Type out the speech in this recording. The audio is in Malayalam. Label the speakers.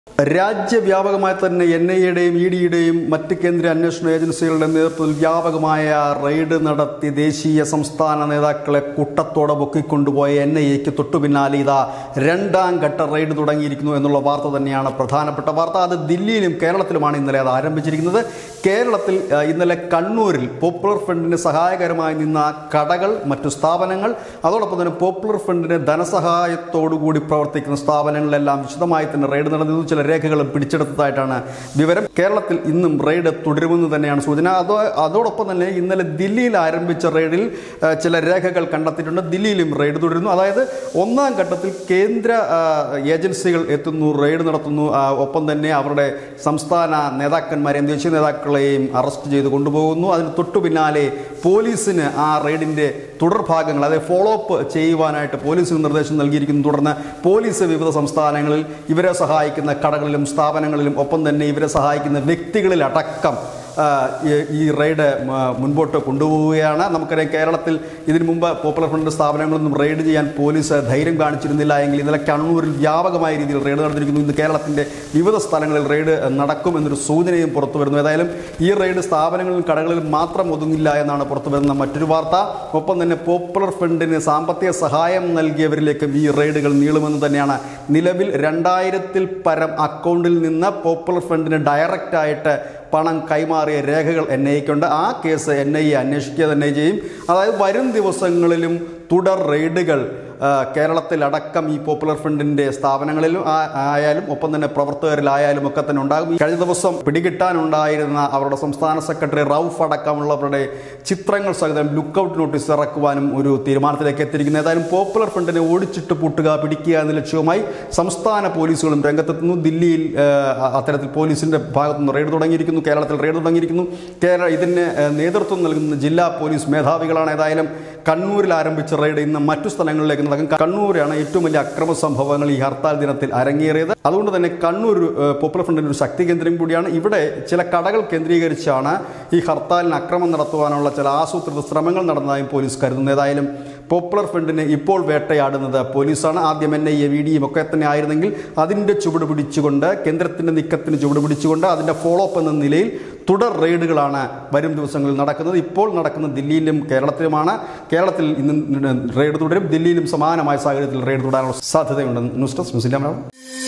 Speaker 1: രാജ്യവ്യാപകമായി തന്നെ എൻ ഐ എയുടെയും ഇ ഡിയുടെയും മറ്റ് കേന്ദ്ര അന്വേഷണ ഏജൻസികളുടെ നേതൃത്വത്തിൽ വ്യാപകമായ റെയ്ഡ് നടത്തി ദേശീയ സംസ്ഥാന നേതാക്കളെ കൂട്ടത്തോടെ പൊക്കിക്കൊണ്ടുപോയ എൻ ഐ എക്ക് തൊട്ടു പിന്നാലെ ഇതാ രണ്ടാം ഘട്ട റെയ്ഡ് തുടങ്ങിയിരിക്കുന്നു എന്നുള്ള വാർത്ത തന്നെയാണ് പ്രധാനപ്പെട്ട വാർത്ത അത് ദില്ലിയിലും കേരളത്തിലുമാണ് ഇന്നലെ അത് ആരംഭിച്ചിരിക്കുന്നത് കേരളത്തിൽ ആ, ഇന്നലെ കണ്ണൂരിൽ പോപ്പുലർ ഫ്രണ്ടിന് സഹായകരമായി നിന്ന കടകൾ മറ്റു സ്ഥാപനങ്ങൾ അതോടൊപ്പം തന്നെ പോപ്പുലർ ഫ്രണ്ടിന് ധനസഹായത്തോടുകൂടി പ്രവർത്തിക്കുന്ന സ്ഥാപനങ്ങളിലെല്ലാം വിശദമായി തന്നെ റെയ്ഡ് നടന്നിരുന്നു ചില രേഖകളും പിടിച്ചെടുത്തതായിട്ടാണ് വിവരം കേരളത്തിൽ ഇന്നും റെയ്ഡ് തുടരുമെന്ന് തന്നെയാണ് സൂചന അതോ അതോടൊപ്പം തന്നെ ഇന്നലെ ദില്ലിയിൽ ആരംഭിച്ച റെയ്ഡിൽ ആ, ചില രേഖകൾ കണ്ടെത്തിയിട്ടുണ്ട് ദില്ലിയിലും റെയ്ഡ് തുടരുന്നു അതായത് ഒന്നാം ഘട്ടത്തിൽ കേന്ദ്ര ആ, ഏജൻസികൾ എത്തുന്നു റെയ്ഡ് നടത്തുന്നു ആ, ഒപ്പം തന്നെ അവരുടെ സംസ്ഥാന നേതാക്കന്മാരെയും ദേശീയ നേതാക്കളെയും അറസ്റ്റ് ചെയ്ത് കൊണ്ടുപോകുന്നു അതിന് തൊട്ടു പിന്നാലെ പോലീസിന് ആ റെയ്ഡിൻ്റെ തുടർഭാഗങ്ങൾ അതായത് ഫോളോ അപ്പ് ചെയ്യുവാനായിട്ട് പോലീസിന് നിർദ്ദേശം നൽകിയിരിക്കുന്നു തുടർന്ന് പോലീസ് വിവിധ സംസ്ഥാനങ്ങളിൽ ഇവരെ സഹായിക്കുന്ന കടകളിലും സ്ഥാപനങ്ങളിലും ഒപ്പം തന്നെ ഇവരെ സഹായിക്കുന്ന വ്യക്തികളിലടക്കം ആ, ഈ- ഈ റെയ്ഡ് മ, മുൻപോട്ട് കൊണ്ടുപോവുകയാണ് നമുക്കറിയാം കേരളത്തിൽ ഇതിനു മുമ്പ് പോപ്പുലർ ഫ്രണ്ട് സ്ഥാപനങ്ങളൊന്നും റെയ്ഡ് ചെയ്യാൻ പോലീസ് ധൈര്യം കാണിച്ചിരുന്നില്ല എങ്കിൽ ഇന്നലെ കണ്ണൂരിൽ വ്യാപകമായ രീതിയിൽ റെയ്ഡ് നടന്നിരിക്കുന്നു ഇന്ന് കേരളത്തിൻ്റെ വിവിധ സ്ഥലങ്ങളിൽ റെയ്ഡ് നടക്കും എന്നൊരു സൂചനയും പുറത്തു വരുന്നു ഏതായാലും ഈ റെയ്ഡ് സ്ഥാപനങ്ങളിലും കടകളിലും മാത്രം ഒതുങ്ങില്ല എന്നാണ് പുറത്തു വരുന്ന മറ്റൊരു വാർത്ത ഒപ്പം തന്നെ പോപ്പുലർ ഫ്രണ്ടിന് സാമ്പത്തിക സഹായം നൽകിയവരിലേക്കും ഈ റെയ്ഡുകൾ നീളുമെന്ന് തന്നെയാണ് നിലവിൽ രണ്ടായിരത്തിൽ പരം അക്കൗണ്ടിൽ നിന്ന് പോപ്പുലർ ഫ്രണ്ടിന് ഡയറക്റ്റ് ആയിട്ട് പണം കൈമാറിയ രേഖകൾ എൻ ഐക്കുണ്ട് ആ കേസ് എൻ ഐ എ അന്വേഷിക്കുക തന്നെ ചെയ്യും അതായത് വരും ദിവസങ്ങളിലും തുടർ റെയ്ഡുകൾ ആ, കേരളത്തിലടക്കം ഈ പോപ്പുലർ ഫ്രണ്ടിൻ്റെ സ്ഥാപനങ്ങളിലും ആ- ആയാലും ഒപ്പം തന്നെ പ്രവർത്തകരിലായാലും ഒക്കെ തന്നെ ഉണ്ടാകും ഈ കഴിഞ്ഞ ദിവസം പിടികിട്ടാനുണ്ടായിരുന്ന അവരുടെ സംസ്ഥാന സെക്രട്ടറി റൌഫ് അടക്കമുള്ളവരുടെ ചിത്രങ്ങൾ സഹിതം ലുക്കൌട്ട് നോട്ടീസ് ഇറക്കുവാനും ഒരു തീരുമാനത്തിലേക്ക് എത്തിയിരിക്കുന്നു ഏതായാലും പോപ്പുലർ ഫ്രണ്ടിനെ ഓടിച്ചിട്ട് പൂട്ടുക പിടിക്കുക എന്ന ലക്ഷ്യവുമായി സംസ്ഥാന പോലീസുകളും രംഗത്തെത്തുന്നു ദില്ലിയിൽ ആ, അത്തരത്തിൽ പോലീസിന്റെ ഭാഗത്തുനിന്ന് റെയ്ഡ് തുടങ്ങിയിരിക്കുന്നു കേരളത്തിൽ റെയ്ഡ് തുടങ്ങിയിരിക്കുന്നു കേരള ഇതിന് ആ, നേതൃത്വം നൽകുന്ന ജില്ലാ പോലീസ് മേധാവികളാണ് ഏതായാലും കണ്ണൂരിൽ ആരംഭിച്ച റെയ്ഡ് ഇന്ന് മറ്റു സ്ഥലങ്ങളിലേക്ക് നടക്കും കണ്ണൂരാണ് ഏറ്റവും വലിയ അക്രമ സംഭവങ്ങൾ ഈ ഹർത്താൽ ദിനത്തിൽ അരങ്ങേറിയത് അതുകൊണ്ട് തന്നെ കണ്ണൂർ ഏഹ്, പോപ്പുലർ ഫ്രണ്ടിന്റെ ഒരു ശക്തി കേന്ദ്രം കൂടിയാണ് ഇവിടെ ചില കടകൾ കേന്ദ്രീകരിച്ചാണ് ഈ ഹർത്താലിന് അക്രമം നടത്തുവാനുള്ള ചില ആസൂത്രിത ശ്രമങ്ങൾ നടന്നതായും പോലീസ് കരുതുന്നു ഏതായാലും പോപ്പുലർ ഫ്രണ്ടിനെ ഇപ്പോൾ വേട്ടയാടുന്നത് പോലീസാണ് ആദ്യം എൻ ഐ എ വി ഡിയും ഒക്കെ തന്നെ ആയിരുന്നെങ്കിൽ അതിൻ്റെ ചുവട് പിടിച്ചുകൊണ്ട് കേന്ദ്രത്തിൻ്റെ നീക്കത്തിന് ചുവട് പിടിച്ചുകൊണ്ട് അതിൻ്റെ ഫോളോ അപ്പ് എന്ന നിലയിൽ തുടർ റെയ്ഡുകളാണ് വരും ദിവസങ്ങളിൽ നടക്കുന്നത് ഇപ്പോൾ നടക്കുന്നത് ദില്ലിയിലും കേരളത്തിലുമാണ് കേരളത്തിൽ ഇന്ന് റെയ്ഡ് തുടരും ദില്ലിയിലും സമാനമായ സാഹചര്യത്തിൽ റെയ്ഡ് തുടരാനുള്ള സാധ്യതയുണ്ട് news desk news India Malayalam